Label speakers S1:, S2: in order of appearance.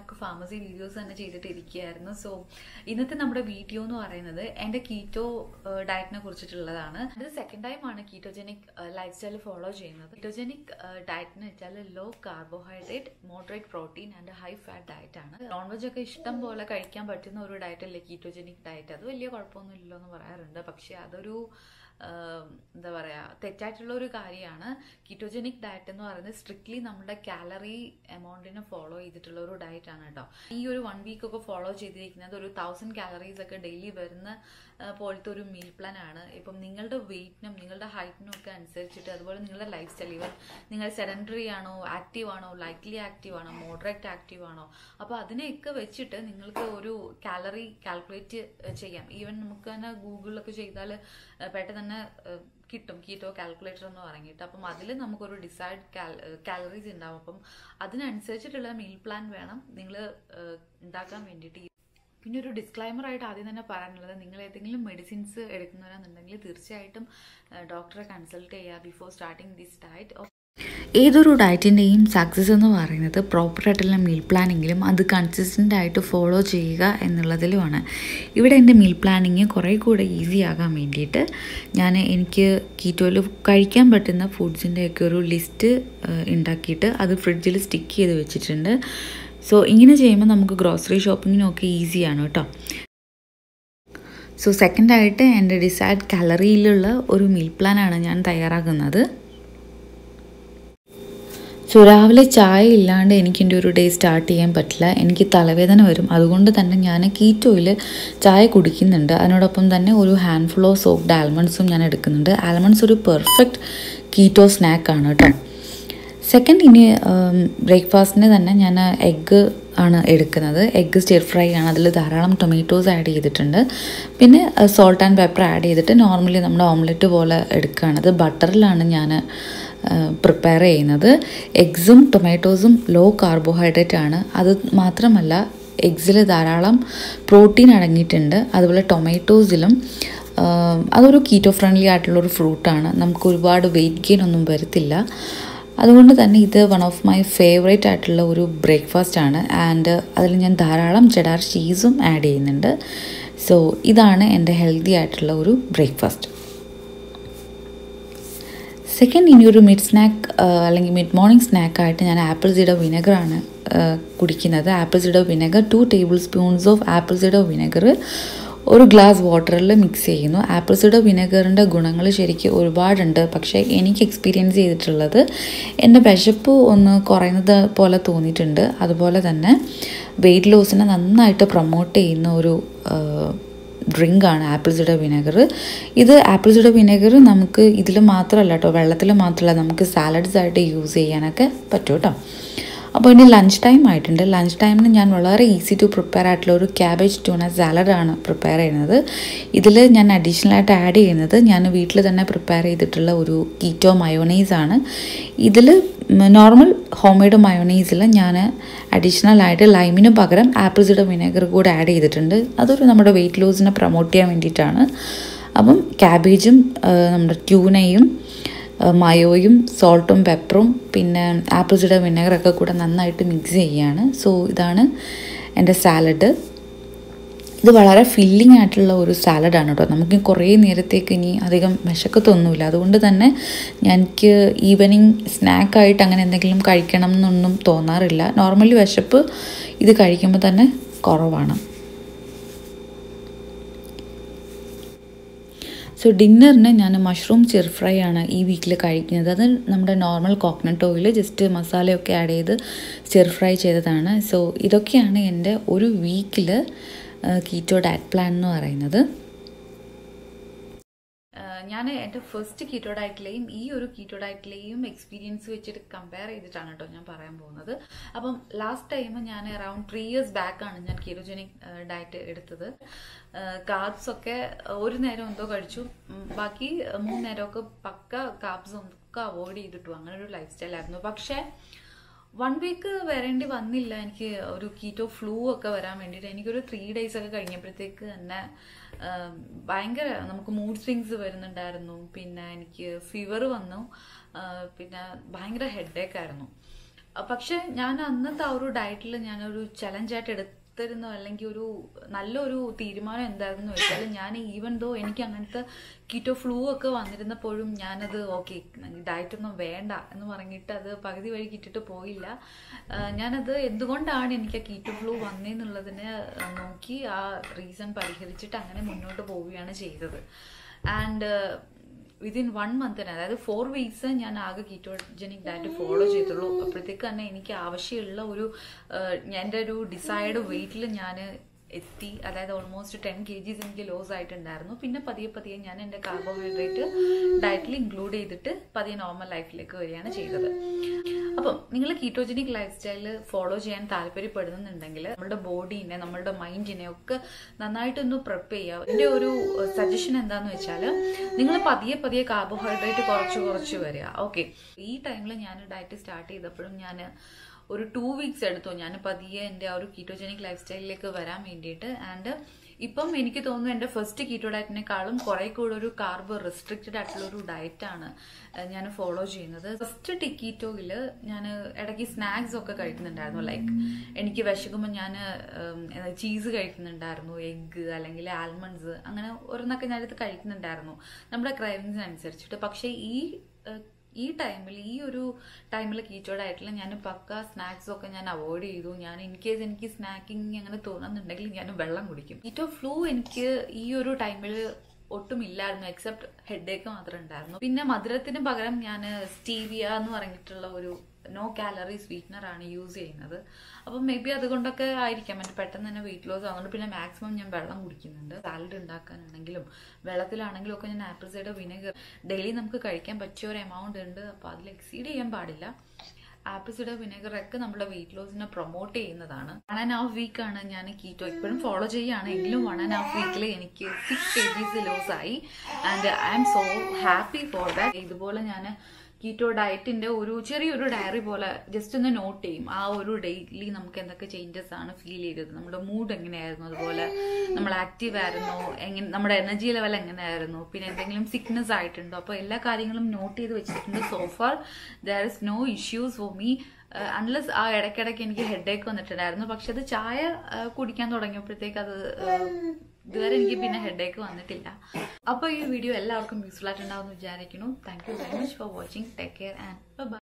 S1: back pharmacy videos തന്നെ ചെയ്തിട്ട് ഇരിക്കുകയായിരുന്നു സോ ഇന്നത്തെ നമ്മുടെ വീഡിയോ എന്ന് പറയുന്നത് എൻ്റെ കീറ്റോ ഡയറ്റിനെ കുറിച്ചിട്ടുള്ളതാണ് ഇത് സെക്കൻഡ് ടൈം ആണ് കീറ്റോജനിക് ലൈഫ് സ്റ്റൈൽ ഫോളോ ചെയ്യുന്നത് കീറ്റോജനിക് ഡയറ്റ് എന്ന് വെച്ചാൽ low carbohydrate moderate protein and high fat diet ആണ് നോൺ വെജ് ഒക്കെ ഇഷ്ടം പോലെ കഴിക്കാൻ പറ്റുന്ന ഒരു ഡയറ്റ് അല്ലേ കീറ്റോജനിക് ഡയറ്റ് അത് വലിയ കുഴപ്പമൊന്നുമില്ലല്ലോ എന്ന് പറയാറുണ്ട് പക്ഷെ അതൊരു എന്താ പറയുക തെറ്റായിട്ടുള്ള ഒരു കാര്യമാണ് കീറ്റോജനിക് ഡയറ്റ് എന്ന് പറയുന്നത് സ്ട്രിക്ട്ലി നമ്മുടെ കാലറി എമൗണ്ടിനെ ഫോളോ ചെയ്തിട്ടുള്ള ഒരു ഡയറ്റ് ആണ് കേട്ടോ ഈ ഒരു വൺ വീക്ക് ഒക്കെ ഫോളോ ചെയ്തിരിക്കുന്നത് ഒരു തൗസൻഡ് കാലറീസ് ഒക്കെ ഡെയിലി വരുന്ന പോലത്തെ ഒരു മീൽ പ്ലാൻ ആണ് ഇപ്പം നിങ്ങളുടെ വെയിറ്റിനും നിങ്ങളുടെ ഹൈറ്റിനും ഒക്കെ അനുസരിച്ചിട്ട് അതുപോലെ നിങ്ങളുടെ ലൈഫ് സ്റ്റൈൽ ഇവൻ നിങ്ങൾ സെഡൻറ്ററി ആണോ ആക്റ്റീവ് ആണോ ലൈറ്റ്ലി ആക്റ്റീവ് ആണോ മോഡറേറ്റ് ആക്റ്റീവ് ആണോ അപ്പോൾ അതിനെയൊക്കെ വെച്ചിട്ട് നിങ്ങൾക്ക് ഒരു കാലറി കാൽക്കുലേറ്റ് ചെയ്യാം ഈവൻ നമുക്ക് തന്നെ ഗൂഗിളിലൊക്കെ ചെയ്താൽ പെട്ടെന്ന് തന്നെ കിട്ടും കീറ്റോ കാൽക്കുലേറ്റർ എന്ന് പറഞ്ഞിട്ട് അപ്പം അതിൽ നമുക്കൊരു ഡിസൈഡ് കാലറീസ് ഉണ്ടാവും അപ്പം അതിനനുസരിച്ചിട്ടുള്ള മീൽ പ്ലാൻ വേണം നിങ്ങൾ ഉണ്ടാക്കാൻ വേണ്ടിയിട്ട് പിന്നെ ഒരു ഡിസ്ക്ലൈമർ ആയിട്ട് ആദ്യം തന്നെ പറയാനുള്ളത് നിങ്ങൾ ഏതെങ്കിലും മെഡിസിൻസ് എടുക്കുന്നവരാണെന്നുണ്ടെങ്കിൽ തീർച്ചയായിട്ടും ഡോക്ടറെ കൺസൾട്ട് ചെയ്യുക ബിഫോർ സ്റ്റാർട്ടിങ് ദിസ് ഡയറ്റ്
S2: ഏതൊരു ഡയറ്റിൻ്റെയും സക്സസ് എന്ന് പറയുന്നത് പ്രോപ്പറായിട്ടുള്ള മീൽ പ്ലാനിങ്ങിലും അത് കൺസിസ്റ്റൻ്റ് ആയിട്ട് ഫോളോ ചെയ്യുക എന്നുള്ളതിലുമാണ് ഇവിടെ എൻ്റെ മീൽ പ്ലാനിങ് കുറേ കൂടെ ഈസി ആകാൻ വേണ്ടിയിട്ട് ഞാൻ എനിക്ക് കീറ്റോയിൽ കഴിക്കാൻ പറ്റുന്ന ഫുഡ്സിൻ്റെയൊക്കെ ഒരു ലിസ്റ്റ് ഉണ്ടാക്കിയിട്ട് അത് ഫ്രിഡ്ജിൽ സ്റ്റിക്ക് ചെയ്ത് വെച്ചിട്ടുണ്ട് സോ ഇങ്ങനെ ചെയ്യുമ്പോൾ നമുക്ക് ഗ്രോസറി ഷോപ്പിങ്ങിനൊക്കെ ഈസിയാണ് കേട്ടോ സോ സെക്കൻഡായിട്ട് എൻ്റെ ഡിസൈഡ് കലറിയിലുള്ള ഒരു മീൽ പ്ലാനാണ് ഞാൻ തയ്യാറാക്കുന്നത് സോ രാവിലെ ചായ ഇല്ലാണ്ട് എനിക്ക് എൻ്റെ ഒരു ഡേ സ്റ്റാർട്ട് ചെയ്യാൻ പറ്റില്ല എനിക്ക് തലവേദന വരും അതുകൊണ്ട് തന്നെ ഞാൻ കീറ്റോയിൽ ചായ കുടിക്കുന്നുണ്ട് അതിനോടൊപ്പം തന്നെ ഒരു ഹാൻഡ് ഫുൾ ഓഫ് സോപ്ഡ് ആൽമണ്ട്സും ഞാൻ എടുക്കുന്നുണ്ട് ആൽമണ്ട്സ് ഒരു പെർഫെക്റ്റ് കീറ്റോ സ്നാക്കാണ് കേട്ടോ സെക്കൻഡ് ഇനി ബ്രേക്ക്ഫാസ്റ്റിന് തന്നെ ഞാൻ എഗ്ഗ് ആണ് എടുക്കുന്നത് എഗ്ഗ് സ്റ്റിർ ഫ്രൈ ആണ് അതിൽ ധാരാളം ടൊമാറ്റോസ് ആഡ് ചെയ്തിട്ടുണ്ട് പിന്നെ സോൾട്ട് ആൻഡ് പെപ്പർ ആഡ് ചെയ്തിട്ട് നോർമലി നമ്മുടെ ഓംലെറ്റ് പോലെ എടുക്കുകയാണ് അത് ബട്ടറിലാണ് ഞാൻ പ്രിപ്പയർ ചെയ്യുന്നത് എഗ്സും ടൊമാറ്റോസും ലോ കാർബോഹൈഡ്രേറ്റ് ആണ് അത് മാത്രമല്ല എഗ്സിൽ ധാരാളം പ്രോട്ടീൻ അടങ്ങിയിട്ടുണ്ട് അതുപോലെ ടൊമാറ്റോസിലും അതൊരു കീറ്റോ ഫ്രണ്ട്ലി ആയിട്ടുള്ള ഒരു ഫ്രൂട്ടാണ് നമുക്ക് ഒരുപാട് വെയിറ്റ് ഗെയിൻ ഒന്നും വരത്തില്ല അതുകൊണ്ട് തന്നെ ഇത് വൺ ഓഫ് മൈ ഫേവറേറ്റ് ആയിട്ടുള്ള ഒരു ബ്രേക്ക്ഫാസ്റ്റ് ആണ് ആൻഡ് അതിൽ ഞാൻ ധാരാളം ചെഡാർ ചീസും ആഡ് ചെയ്യുന്നുണ്ട് സോ ഇതാണ് എൻ്റെ ഹെൽത്തി ആയിട്ടുള്ള ഒരു ബ്രേക്ക്ഫാസ്റ്റ് സെക്കൻഡ് ഇനി ഒരു മിഡ് സ്നാക്ക് അല്ലെങ്കിൽ മിഡ് മോർണിംഗ് സ്നാക്കായിട്ട് ഞാൻ ആപ്പിൾ സീഡോ വിനെഗറാണ് കുടിക്കുന്നത് apple cider vinegar two tablespoons of apple cider vinegar ഒരു ഗ്ലാസ് വാട്ടറിൽ മിക്സ് ചെയ്യുന്നു ആപ്പിൾ സീഡോ വിനെഗറിൻ്റെ ഗുണങ്ങൾ ശരിക്കും ഒരുപാടുണ്ട് പക്ഷേ എനിക്ക് എക്സ്പീരിയൻസ് ചെയ്തിട്ടുള്ളത് എൻ്റെ വിശപ്പ് ഒന്ന് കുറയുന്നത് പോലെ തോന്നിയിട്ടുണ്ട് അതുപോലെ തന്നെ വെയിറ്റ് ലോസിനെ നന്നായിട്ട് പ്രൊമോട്ട് ചെയ്യുന്ന ഒരു ഡ്രിങ്ക് ആണ് ആപ്പിൾ സിഡർ വിനെഗർ ഇത് ആപ്പിൾ സിഡർ വിനെഗർ നമുക്ക് ഇതിൽ മാത്രമല്ല കേട്ടോ വെള്ളത്തിൽ മാത്രമല്ല നമുക്ക് സാലഡ്സ് ആയിട്ട് യൂസ് ചെയ്യാനൊക്കെ പറ്റും കേട്ടോ അപ്പോൾ ഇനി ലഞ്ച് ടൈം ആയിട്ടുണ്ട് ലഞ്ച് ടൈമിന് ഞാൻ വളരെ ഈസി ടു പ്രിപ്പയർ ആയിട്ടുള്ള ഒരു ക്യാബേജ് ട്യൂണ സാലഡാണ് പ്രിപ്പയർ ചെയ്യുന്നത് ഇതിൽ ഞാൻ അഡീഷണൽ ആയിട്ട് ആഡ് ചെയ്യുന്നത് ഞാൻ വീട്ടിൽ തന്നെ പ്രിപ്പയർ ചെയ്തിട്ടുള്ള ഒരു കീറ്റോ മയോണൈസ് ആണ് ഇതിൽ നോർമൽ ഹോം മെയ്ഡ് മയോണൈസിൽ ഞാൻ അഡീഷണൽ ആയിട്ട് ലൈമിന് പകരം ആപ്പിൾ സിഡർ വിനെഗർ കൂടെ ആഡ് ചെയ്തിട്ടുണ്ട് അതൊരു നമ്മുടെ വെയിറ്റ് ലോസിനെ പ്രൊമോട്ട് ചെയ്യാൻ വേണ്ടിയിട്ടാണ് അപ്പം ക്യാബേജും നമ്മുടെ ട്യൂനയും മയോയും സോൾട്ടും പെപ്പറും പിന്നെ ആപ്പിൾ സിഡർ വിനെഗറൊക്കെ കൂടെ നന്നായിട്ട് മിക്സ് ചെയ്യുകയാണ് സോ ഇതാണ് എൻ്റെ സാലഡ് ഇത് വളരെ ഫില്ലിംഗ് ആയിട്ടുള്ള ഒരു സാലഡാണ് കേട്ടോ നമുക്ക് കുറേ നേരത്തേക്ക് ഇനി അധികം വിശക്കത്തൊന്നുമില്ല അതുകൊണ്ട് തന്നെ എനിക്ക് ഈവനിങ് സ്നാക്കായിട്ട് അങ്ങനെ എന്തെങ്കിലും കഴിക്കണം എന്നൊന്നും തോന്നാറില്ല നോർമലി വിശപ്പ് ഇത് കഴിക്കുമ്പോൾ തന്നെ കുറവാണ് സോ ഡിന്നറിന് ഞാൻ മഷ്റൂം ചെർ ഫ്രൈ ആണ് ഈ വീക്കിൽ കഴിക്കുന്നത് അത് നമ്മുടെ നോർമൽ കോക്കനട്ട് ഓയിൽ ജസ്റ്റ് മസാലയൊക്കെ ആഡ് ചെയ്ത് ചെർ ഫ്രൈ ചെയ്തതാണ് സോ ഇതൊക്കെയാണ് എൻ്റെ ഒരു വീക്കിൽ കീറ്റോ ഡയറ്റ് പ്ലാൻ എന്ന് പറയുന്നത്
S1: ഞാൻ എൻ്റെ ഫസ്റ്റ് കീറ്റോ ഡയറ്റിലെയും ഈ ഒരു കീറ്റോ ഡയറ്റിലെയും എക്സ്പീരിയൻസ് വെച്ചിട്ട് കമ്പയർ ചെയ്തിട്ടാണ് കേട്ടോ ഞാൻ പറയാൻ പോകുന്നത് അപ്പം ലാസ്റ്റ് ടൈം ഞാൻ അറൌണ്ട് ത്രീ ഇയേഴ്സ് ബാക്കാണ് ഞാൻ കീറ്റോജനിക് ഡയറ്റ് എടുത്തത് കാബ്സ് ഒക്കെ ഒരു നേരം എന്തോ കഴിച്ചു ബാക്കി മൂന്ന് നേരമൊക്കെ പക്ക കാബ്സ് ഒക്കെ അവോയ്ഡ് ചെയ്തിട്ടു അങ്ങനെ ഒരു ലൈഫ് സ്റ്റൈൽ ആയിരുന്നു പക്ഷേ വൺ വീക്ക് വരേണ്ടി വന്നില്ല എനിക്ക് ഒരു കീറ്റോ ഫ്ലൂ ഒക്കെ വരാൻ വേണ്ടിയിട്ട് എനിക്കൊരു ത്രീ ഡേയ്സ് ഒക്കെ കഴിഞ്ഞപ്പോഴത്തേക്ക് തന്നെ ഭയങ്കര നമുക്ക് മൂഡ് സ്വിങ്സ് വരുന്നുണ്ടായിരുന്നു പിന്നെ എനിക്ക് ഫീവർ വന്നു പിന്നെ ഭയങ്കര ഹെഡേക്ക് ആയിരുന്നു അഹ് പക്ഷെ ഞാൻ അന്നത്തെ ആ ഒരു ഡയറ്റിൽ ഞാനൊരു ചലഞ്ചായിട്ട് എടുത്തിരുന്നു അല്ലെങ്കിൽ ഒരു നല്ലൊരു തീരുമാനം എന്തായിരുന്നു വെച്ചാൽ ഞാൻ ഈവൻ ദോ എനിക്ക് അങ്ങനത്തെ കീറ്റോ ഫ്ലൂ ഒക്കെ വന്നിരുന്നപ്പോഴും ഞാനത് ഓക്കെ ഡയറ്റ് ഒന്നും വേണ്ട എന്ന് പറഞ്ഞിട്ട് അത് പകുതി വഴി കിട്ടിട്ട് പോയില്ല ആഹ് ഞാനത് എന്തുകൊണ്ടാണ് എനിക്ക് കീറ്റോ ഫ്ലൂ വന്നതെന്നുള്ളതിനെ നോക്കി ആ റീസൺ പരിഹരിച്ചിട്ട് അങ്ങനെ മുന്നോട്ട് പോവുകയാണ് ചെയ്തത് ആൻഡ് വിതിൻ വൺ മന്തിന് അതായത് ഫോർ വീക്സ് ഞാൻ ആകെ കീറ്റോജനിക് ഡയറ്റ് ഫോളോ ചെയ്തുള്ളൂ അപ്പോഴത്തേക്ക് തന്നെ എനിക്ക് ആവശ്യമുള്ള ഒരു ആഹ്, എൻ്റെ ഒരു ഡിസൈഡ് വെയിറ്റിൽ ഞാൻ എത്തി അതായത് ഓൾമോസ്റ്റ് ടെൻ കെ ജീസ് എനിക്ക് ലോസ് ആയിട്ടുണ്ടായിരുന്നു പിന്നെ പതിയെ പതിയെ ഞാൻ എൻ്റെ കാർബോഹൈഡ്രേറ്റ് ഡയറ്റിൽ ഇൻക്ലൂഡ് ചെയ്തിട്ട് പതിയെ നോർമൽ ലൈഫിലേക്ക് വരികയാണ് ചെയ്തത് അപ്പം നിങ്ങൾ കീറ്റോജനിക് ലൈഫ് സ്റ്റൈല് ഫോളോ ചെയ്യാൻ താല്പര്യപ്പെടുന്നുണ്ടെങ്കിൽ നമ്മുടെ ബോഡീനെ നമ്മുടെ മൈൻഡിനെ ഒക്കെ നന്നായിട്ടൊന്ന് പ്രിപ്പ് ചെയ്യുക എൻ്റെ ഒരു സജഷൻ എന്താന്ന് വെച്ചാൽ നിങ്ങൾ പതിയെ പതിയെ കാർബോഹൈഡ്രേറ്റ് കുറച്ച് കുറച്ച് വരിക ഓക്കെ ഈ ടൈമിൽ ഞാൻ ഡയറ്റ് സ്റ്റാർട്ട് ചെയ്തപ്പോഴും ഞാൻ ഒരു ടു വീക്സ് എടുത്തു ഞാൻ പതിയെ എൻ്റെ ആ ഒരു കീറ്റോജനിക് ലൈഫ് സ്റ്റൈലിലേക്ക് വരാൻ വേണ്ടിയിട്ട് ആൻഡ് ഇപ്പം എനിക്ക് തോന്നുന്നു എൻ്റെ ഫസ്റ്റ് കീറ്റോ ഡയറ്റിനേക്കാളും കുറെ കൂടെ ഒരു കാർബ് റെസ്ട്രിക്റ്റഡ് ആയിട്ടുള്ള ഒരു ഡയറ്റാണ് ഞാൻ ഫോളോ ചെയ്യുന്നത് ഫസ്റ്റ് ടിക്കീറ്റോയിൽ ഞാൻ ഇടയ്ക്ക് സ്നാക്സ് ഒക്കെ കഴിക്കുന്നുണ്ടായിരുന്നു ലൈക്ക് എനിക്ക് വിശക്കുമ്പോൾ ഞാൻ ചീസ് കഴിക്കുന്നുണ്ടായിരുന്നു എഗ്ഗ് അല്ലെങ്കിൽ ആൽമണ്ട്സ് അങ്ങനെ ഓരോന്നൊക്കെ ഞാനിത് കഴിക്കുന്നുണ്ടായിരുന്നു നമ്മുടെ ക്രൈവിങ്സിനനുസരിച്ചിട്ട് പക്ഷേ ഈ ഏഹ്, ഈ ടൈമിൽ ഈ ഒരു ടൈമിൽ കീറ്റോ ഡയറ്റിൽ ഞാൻ പക്ക സ്നാക്സ് ഒക്കെ ഞാൻ അവോയ്ഡ് ചെയ്തു ഞാൻ ഇൻ കേസ് എനിക്ക് സ്നാക്കിങ് അങ്ങനെ തോന്നുന്നുണ്ടെങ്കിൽ ഞാൻ വെള്ളം കുടിക്കും കീറ്റോ ഫ്ലൂ എനിക്ക് ഈ ഒരു ടൈമിൽ ഒട്ടും ഇല്ലായിരുന്നു എക്സെപ്റ്റ് ഹെഡേക്ക് മാത്രമേ ഉണ്ടായിരുന്നു പിന്നെ മധുരത്തിന് പകരം ഞാൻ സ്റ്റീവിയ എന്ന് പറഞ്ഞിട്ടുള്ള ഒരു നോ കാലറി സ്വീറ്റ്നർ ആണ് യൂസ് ചെയ്യുന്നത് അപ്പം മേ ബി അതുകൊണ്ടൊക്കെ ആയിരിക്കാം എൻ്റെ പെട്ടെന്ന് തന്നെ വെയിറ്റ് ലോസ് ആവുന്നുണ്ട് പിന്നെ മാക്സിമം ഞാൻ വെള്ളം കുടിക്കുന്നുണ്ട് സാലഡ് ഉണ്ടാക്കാനാണെങ്കിലും വെള്ളത്തിലാണെങ്കിലും ഒക്കെ ഞാൻ ആപ്പിൾ സൈഡർ വിനെഗർ ഡെയിലി നമുക്ക് കഴിക്കാൻ പറ്റിയ ഒരു എമൗണ്ട് ഉണ്ട് അപ്പോൾ അതിൽ എക്സീഡ് ചെയ്യാൻ പാടില്ല ആപ്പിൾ സൈഡർ വിനെഗർ ഒക്കെ നമ്മുടെ വെയിറ്റ് ലോസിനെ പ്രൊമോട്ട് ചെയ്യുന്നതാണ് വൺ ആൻഡ് ഹാഫ് വീക്ക് ആണ് ഞാൻ കീറ്റോ ഇപ്പോഴും ഫോളോ ചെയ്യുകയാണ് എങ്കിലും വൺ ആൻഡ് ഹാഫ് വീക്കിൽ എനിക്ക് സിക്സ് കെ ജീസ് ലോസ് ആയി and I am so happy for that ഇതുപോലെ ഞാൻ കീറ്റോ ഡയറ്റിന്റെ ഒരു ചെറിയൊരു ഡയറി പോലെ ജസ്റ്റ് ഒന്ന് നോട്ട് ചെയ്യും ആ ഒരു ഡെയിലി നമുക്ക് എന്തൊക്കെ ചേഞ്ചസ് ആണ് ഫീൽ ചെയ്തത് നമ്മുടെ മൂഡ് എങ്ങനെയായിരുന്നു അതുപോലെ നമ്മൾ ആക്റ്റീവ് ആയിരുന്നു എങ്ങനെ നമ്മുടെ എനർജി ലെവൽ എങ്ങനെയായിരുന്നു പിന്നെ എന്തെങ്കിലും സിക്നസ് ആയിട്ടുണ്ടോ അപ്പോൾ എല്ലാ കാര്യങ്ങളും നോട്ട് ചെയ്ത് വെച്ചിട്ടുണ്ട് so far there is no issues for me unless ആ ഇടയ്ക്കിടയ്ക്ക് എനിക്ക് ഹെഡേക്ക് വന്നിട്ടുണ്ടായിരുന്നു പക്ഷെ അത് ചായ ആ, കുടിക്കാൻ തുടങ്ങിയപ്പോഴത്തേക്ക് അത് ആ, ഇതുവരെ എനിക്ക് പിന്നെ ഹെഡേക്ക് വന്നിട്ടില്ല അപ്പോൾ ഈ വീഡിയോ എല്ലാവർക്കും യൂസ്ഫുൾ ആയിട്ടുണ്ടാവും എന്ന് വിചാരിക്കുന്നു thank you very much for watching take care and by